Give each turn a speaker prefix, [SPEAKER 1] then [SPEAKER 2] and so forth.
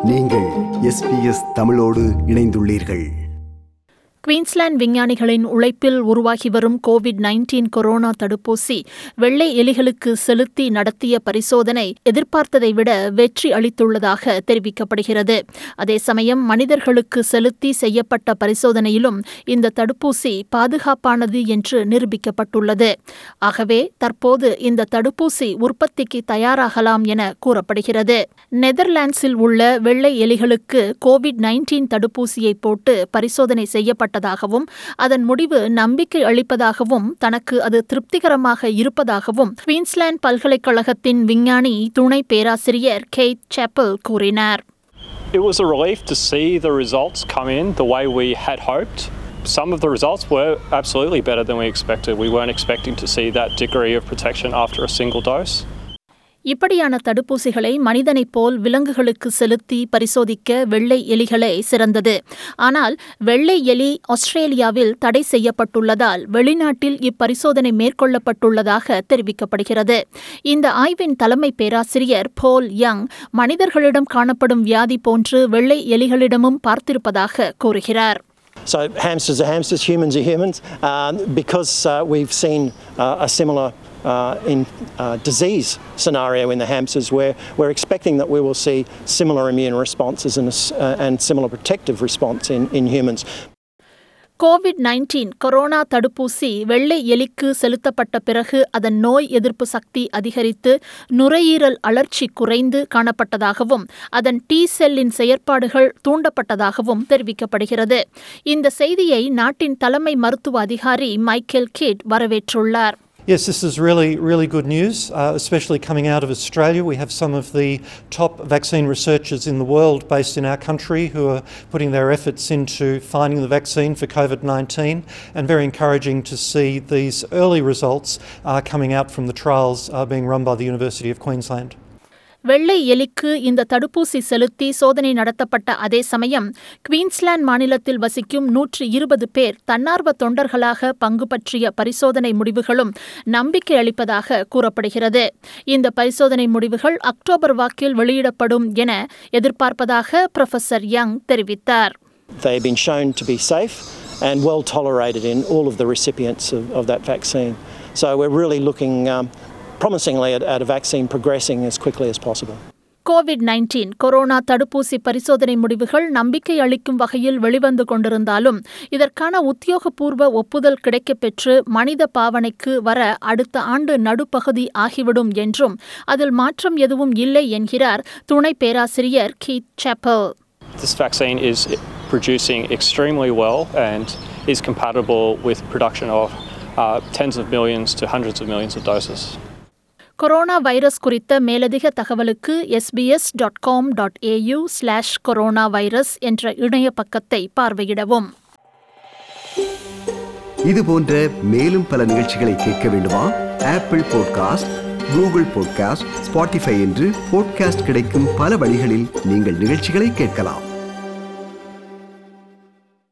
[SPEAKER 1] நீங்கள் எஸ்பிஎஸ் தமிழோடு இணைந்துள்ளீர்கள்
[SPEAKER 2] குயின்ஸ்லாந்து விஞ்ஞானிகளின் உழைப்பில் உருவாகி வரும் கோவிட் 19 கொரோனா தடுப்பூசி வெள்ளை எலிகளுக்கு செலுத்தி நடத்திய பரிசோதனை எதிர்பார்த்ததை விட வெற்றி அளித்துள்ளதாக தெரிவிக்கப்படுகிறது அதே சமயம் மனிதர்களுக்கு செலுத்தி செய்யப்பட்ட பரிசோதனையிலும் இந்த தடுப்பூசி பாதுகாப்பானது என்று நிரூபிக்கப்பட்டுள்ளது ஆகவே தற்போது இந்த தடுப்பூசி உற்பத்திக்கு தயாராகலாம் என கூறப்படுகிறது நெதர்லாண்ட்ஸில் உள்ள வெள்ளை எலிகளுக்கு கோவிட் 19 தடுப்பூசியை போட்டு பரிசோதனை செய்யப்பட்டதாகவும் அதன் முடிவு நம்பிக்கை அளிப்பதாகவும் தனக்கு அது திருப்திகரமாக இருப்பதாகவும் குயின்ஸ்லாந்து பல்கலைக்கழகத்தின் விஞ்ஞானி துணை பேராசிரியர் கெய்ட் செப்பல் கூறினார்
[SPEAKER 3] It was a relief to see the results come in the way we had hoped. Some of the results were absolutely better than we expected. We weren't expecting to see that degree of protection after a single dose.
[SPEAKER 2] இப்படியான தடுப்பூசிகளை மனிதனைப் போல் விலங்குகளுக்கு செலுத்தி பரிசோதிக்க வெள்ளை எலிகளே சிறந்தது ஆனால் வெள்ளை எலி ஆஸ்திரேலியாவில் தடை செய்யப்பட்டுள்ளதால் வெளிநாட்டில் இப்பரிசோதனை மேற்கொள்ளப்பட்டுள்ளதாக தெரிவிக்கப்படுகிறது இந்த ஆய்வின் தலைமை பேராசிரியர் போல் யங் மனிதர்களிடம் காணப்படும் வியாதி போன்று வெள்ளை எலிகளிடமும் பார்த்திருப்பதாக கூறுகிறார்
[SPEAKER 4] So hamsters are hamsters, humans are humans. Um, because uh, we've seen uh, a similar uh, in uh, disease scenario in the hamsters, where we're expecting that we will see similar immune responses and, uh, and similar protective response in, in humans.
[SPEAKER 2] Covid 19 corona தடுப்பூசி வெள்ளை எலிக்கு செலுத்தப்பட்ட பிறகு அதன் நோய் எதிர்ப்பு சக்தி அதிகரித்து நுரையீரல் அழற்சி குறைந்து காணப்பட்டதாகவும் அதன் டி செல்லின் செயற்பாடுகள் தூண்டப்பட்டதாகவும் தெரிவிக்கப்படுகிறது இந்த செய்தியை நாட்டின் தலைமை மருத்துவ அதிகாரி மைக்கேல் கிட் வரவேற்றுள்ளார்
[SPEAKER 5] Yes, this is really, really good news, uh, especially coming out of Australia. We have some of the top vaccine researchers in the world based in our country who are putting their efforts into finding the vaccine for COVID 19, and very encouraging to see these early results uh, coming out from the trials uh, being run by the University of Queensland.
[SPEAKER 2] வெள்ளை எலிக்கு இந்த தடுப்பூசி செலுத்தி சோதனை நடத்தப்பட்ட அதே சமயம் Queensland மாநிலத்தில் வசிக்கும் நூற்று இருபது பேர் தன்னார்வ தொண்டர்களாக பங்கு பற்றிய பரிசோதனை முடிவுகளும் நம்பிக்கை அளிப்பதாக கூறப்படுகிறது இந்த பரிசோதனை முடிவுகள் அக்டோபர் வாக்கில் வெளியிடப்படும் என எதிர்பார்ப்பதாக புரொஃபசர் யங் தெரிவித்தார்
[SPEAKER 4] They've been shown to be safe and well tolerated in all of the recipients of, of that vaccine. So we're really looking um, promisingly at, at a vaccine progressing as quickly as possible.
[SPEAKER 2] Covid 19 corona தடுப்பூசி பரிசோதனை முடிவுகள் நம்பிக்கை அளிக்கும் வகையில் வெளிவந்து கொண்டிருந்தாலும் இதற்கான உத்தியோகபூர்வ ஒப்புதல் கிடைக்கப்பெற்று மனித பாவனைக்கு வர அடுத்த ஆண்டு நடுப்பகுதி ஆகிவிடும் என்றும் அதில் மாற்றம் எதுவும் இல்லை என்கிறார் துணை பேராசிரியர் Keith Chappell
[SPEAKER 3] This vaccine is producing extremely well and is compatible with production of uh, tens of millions to hundreds of millions of doses.
[SPEAKER 2] Corona virus குறித்த மேலதிக தகவலுக்கு SBS dot com dot AU slash corona virus என்ற இணைய பக்கத்தை பார்வையிடவும்
[SPEAKER 1] இது போன்ற மேலும் பல நிகழ்ச்சிகளை கேட்க வேண்டுமா Apple podcast Google podcast Spotify என்று பாட்காஸ்ட் கிடைக்கும் பல வழிகளில் நீங்கள் நிகழ்ச்சிகளை கேட்கலாம்